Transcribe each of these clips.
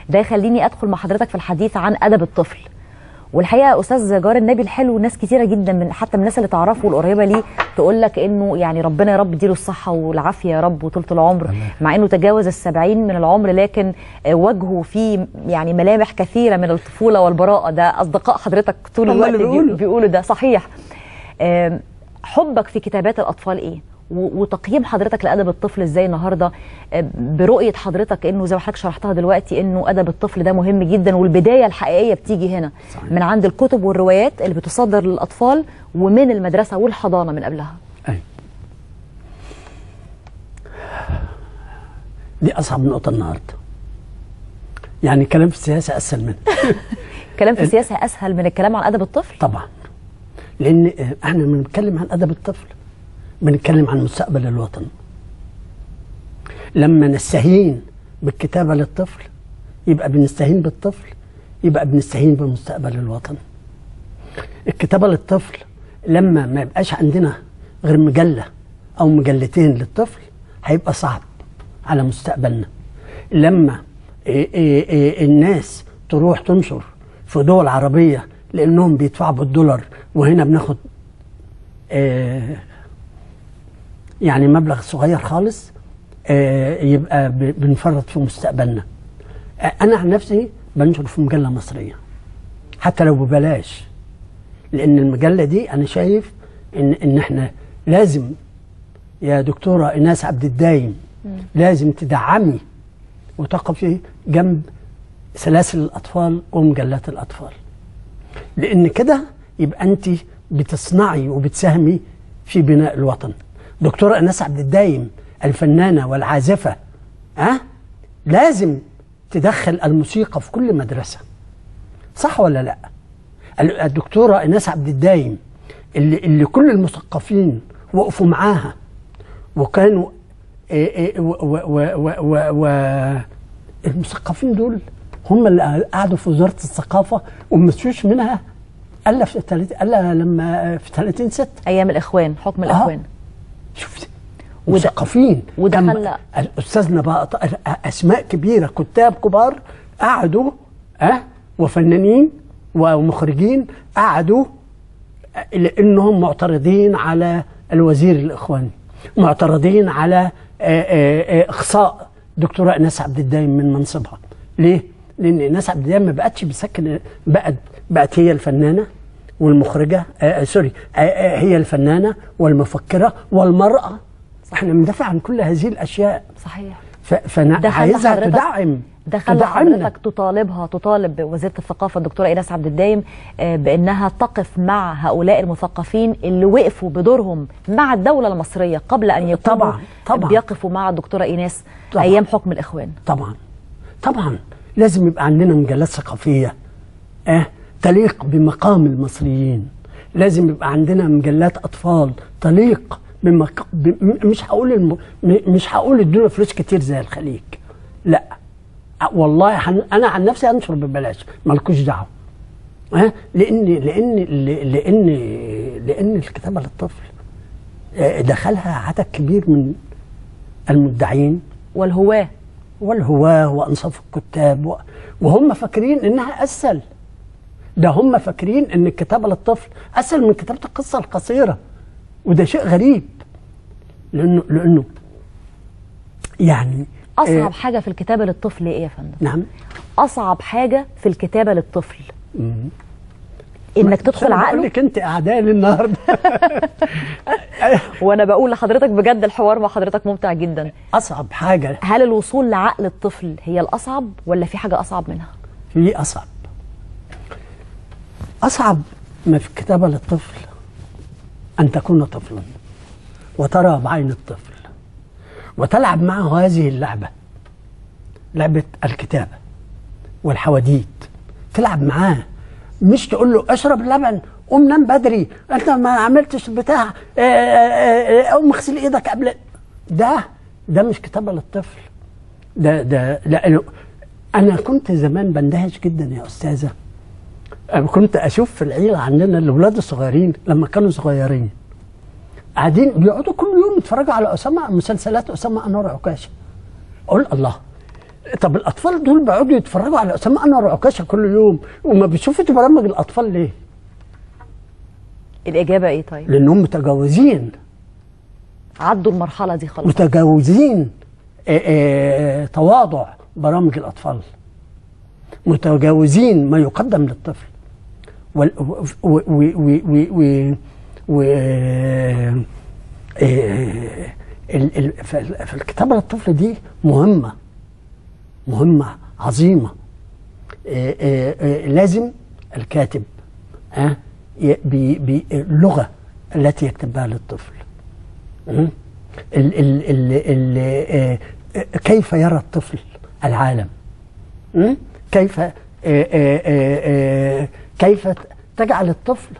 ده يخليني ادخل مع حضرتك في الحديث عن ادب الطفل والحقيقه استاذ جار النبي الحلو ناس كتيره جدا من حتى من الناس اللي تعرفه والقريبه ليه تقول لك انه يعني ربنا يا رب يديله الصحه والعافيه يا رب وطولة العمر مع انه تجاوز السبعين من العمر لكن آه، وجهه فيه يعني ملامح كثيره من الطفوله والبراءه ده اصدقاء حضرتك طول هم الوقت اللي بي- بيقولوا. بيقولوا ده صحيح آم، حبك في كتابات الاطفال ايه و- وتقييم حضرتك لادب الطفل ازاي النهارده آه، برؤيه حضرتك انه زي ما حضرتك شرحتها دلوقتي انه ادب الطفل ده مهم جدا والبدايه الحقيقيه بتيجي هنا صحيح. من عند الكتب والروايات اللي بتصدر للاطفال ومن المدرسه والحضانه من قبلها أي. دي أصعب نقطة النهاردة يعني كلام في السياسة أسهل منه كلام في السياسه اسهل من الكلام عن ادب الطفل طبعا لأن آه، احنا بنتكلم عن أدب الطفل بنتكلم عن مستقبل الوطن لما نستهين بالكتابة للطفل يبقى بنستهين بالطفل يبقى بنستهين بمستقبل الوطن الكتابة للطفل لما ما يبقاش عندنا غير مجلة أو مجلتين للطفل هيبقى صعب على مستقبلنا لما إيه إيه إيه الناس تروح تنشر في دول عربية لأنهم بيدفعوا بالدولار وهنا بناخد آه، يعني مبلغ صغير خالص آه، يبقى ب- بنفرط في مستقبلنا آه، أنا عن نفسي بنشر في مجلة مصرية حتى لو ببلاش لان المجله دي انا شايف ان ان احنا لازم يا دكتوره ايناس عبد الدايم لازم تدعمي وتقفي جنب سلاسل الاطفال ومجلات الاطفال لان كده يبقى انت بتصنعي وبتساهمي في بناء الوطن دكتوره ايناس عبد الدايم الفنانه والعازفه ها أه؟ لازم تدخل الموسيقى في كل مدرسه صح ولا لا الدكتوره ايناس عبد الدايم اللي, اللي كل المثقفين وقفوا معاها وكانوا إيه إيه و و و و و المثقفين دول هم اللي قعدوا في وزاره الثقافه وما مشوش منها الا في 30 الا لما في 30 6 ايام الاخوان حكم الاخوان شفت وده- مثقفين وده كان خلى- استاذنا بقى ط- اسماء كبيره كتاب كبار قعدوا اه وفنانين ومخرجين قعدوا لانهم معترضين على الوزير الاخواني معترضين على آه، آه، آه، اخصاء دكتوره ايناس عبد الدايم من منصبها ليه لان ايناس عبد الدايم ما بقتش بسكن بقت بقت هي الفنانه والمخرجه آه آه، سوري آه آه هي الفنانه والمفكره والمراه احنا بندافع عن كل هذه الاشياء صحيح ف- فانا ده خلى عايزها حضرتك- تدعم ده خلى تدعمنا. حضرتك تطالبها تطالب وزيره الثقافه الدكتوره ايناس عبد الدايم آه، بانها تقف مع هؤلاء المثقفين اللي وقفوا بدورهم مع الدوله المصريه قبل ان يكونوا طبعاً، طبعاً. بيقفوا مع الدكتوره ايناس طبعاً. ايام حكم الاخوان طبعا طبعا لازم يبقى عندنا مجلات ثقافيه اه تليق بمقام المصريين لازم يبقى عندنا مجلات اطفال تليق بمق... ب... م- مش هقول الم... م- مش هقول ادونا فلوس كتير زي الخليج لا ع- والله حن... انا عن نفسي انشر ببلاش مالكوش دعوه ها لان لان لان لان الكتابه للطفل آه، دخلها عدد كبير من المدعين والهواه والهواة وأنصاف الكتاب و... وهم فاكرين إنها أسهل ده هم فاكرين إن الكتابة للطفل أسهل من كتابة القصة القصيرة وده شيء غريب لأنه لأنه يعني اصعب آه، حاجه في الكتابه للطفل ايه يا فندم نعم اصعب حاجه في الكتابه للطفل انك تدخل بقول عقله لك أنت أعداء النهاردة وانا بقول لحضرتك بجد الحوار مع حضرتك ممتع جدا أصعب حاجة هل الوصول لعقل الطفل هي الاصعب ولا في حاجه اصعب منها في أصعب أصعب ما في الكتابة للطفل أن تكون طفلا وترى بعين الطفل وتلعب معه هذه اللعبة لعبة الكتابة والحواديت تلعب معاه مش تقول له اشرب لبن قوم نام بدري انت ما عملتش بتاع آه، آه، آه، قوم اغسل ايدك قبل ده ده مش كتابة للطفل ده ده لانه انا كنت زمان بندهش جدا يا استاذه أنا كنت اشوف في العيله عندنا الاولاد الصغيرين لما كانوا صغيرين قاعدين بيقعدوا كل يوم يتفرجوا على اسامه مسلسلات اسامه انور عكاشه اقول الله طب الاطفال دول بيقعدوا يتفرجوا على اسامه انور عكاشه كل يوم وما بيشوفوا برامج الاطفال ليه؟ الاجابه ايه طيب لانهم متجاوزين عدوا المرحله دي خلاص متجاوزين آه، آه، تواضع برامج الاطفال متجاوزين ما يقدم للطفل وال- و و و و و و آه، آه، ال- ال- فال- فالكتابة للطفل دي مهمة مهمة عظيمة آه، آه، آه، لازم الكاتب آه، ي- بي- بي- اللغة التي يكتبها للطفل م? ال ال ال ال آه، آه، كيف يرى الطفل العالم م? كيف آه، آه، آه، آه، كيف تجعل الطفل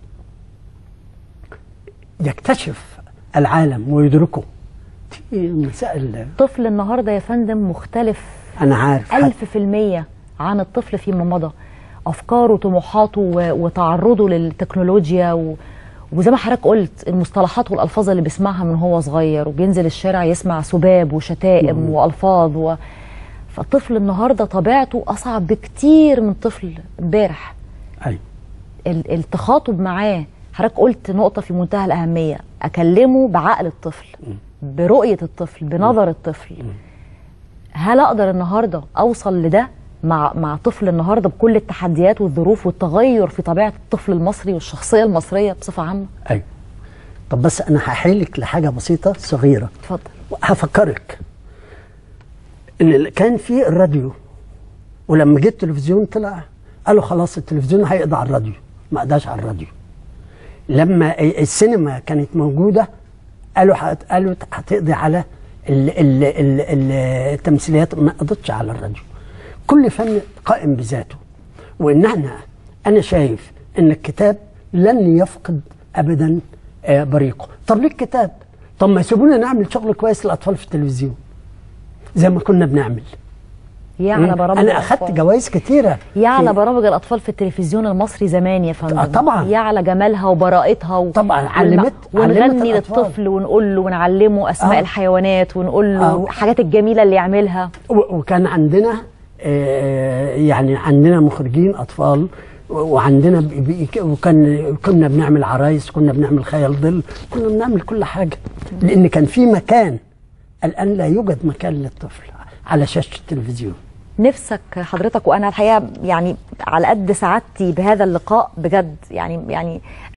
يكتشف العالم ويدركه دي مسائل الطفل النهارده يا فندم مختلف انا عارف ألف في المية عن الطفل فيما مضى أفكاره وطموحاته و- وتعرضه للتكنولوجيا و... وزي ما حضرتك قلت المصطلحات والألفاظ اللي بيسمعها من هو صغير وبينزل الشارع يسمع سباب وشتائم وألفاظ و... فالطفل النهارده طبيعته أصعب بكتير من طفل امبارح أيوة. ال- التخاطب معاه حضرتك قلت نقطة في منتهى الأهمية أكلمه بعقل الطفل برؤية الطفل بنظر الطفل هل أقدر النهاردة أوصل لده مع مع طفل النهارده بكل التحديات والظروف والتغير في طبيعة الطفل المصري والشخصية المصرية بصفة عامة؟ ايوه طب بس انا هحيلك لحاجه بسيطه صغيره اتفضل هفكرك ان ال- كان في الراديو ولما جه التلفزيون طلع قالوا خلاص التلفزيون هيقضي على الراديو ما قضاش على الراديو لما السينما كانت موجوده قالوا هت- قالوا هتقضي على ال ال ال ال التمثيليات ما قضتش على الراديو كل فن قائم بذاته وان احنا انا شايف ان الكتاب لن يفقد ابدا آه، بريقه طب ليه الكتاب طب ما يسيبونا نعمل شغل كويس للاطفال في التلفزيون زي ما كنا بنعمل يعلى برامج انا اخدت الأطفال. جوائز كتيره يعلى في- برامج الأطفال في التلفزيون المصري زمان يا فندم آه، طبعاً. يعلى جمالها وبراءتها و... طبعاً، ونع- علمت- علمت ونغني الأطفال. للطفل ونقول له ونعلمه أسماء آه. الحيوانات ونقول له آه. الحاجات الجميلة اللي يعملها و- وكان عندنا آه، يعني عندنا مخرجين اطفال و- وعندنا بي- بي- وكان كنا بنعمل عرايس كنا بنعمل خيال ظل كنا بنعمل كل حاجه لان كان في مكان الان لا يوجد مكان للطفل على شاشه التلفزيون نفسك حضرتك وانا الحقيقه يعني على قد سعادتي بهذا اللقاء بجد يعني يعني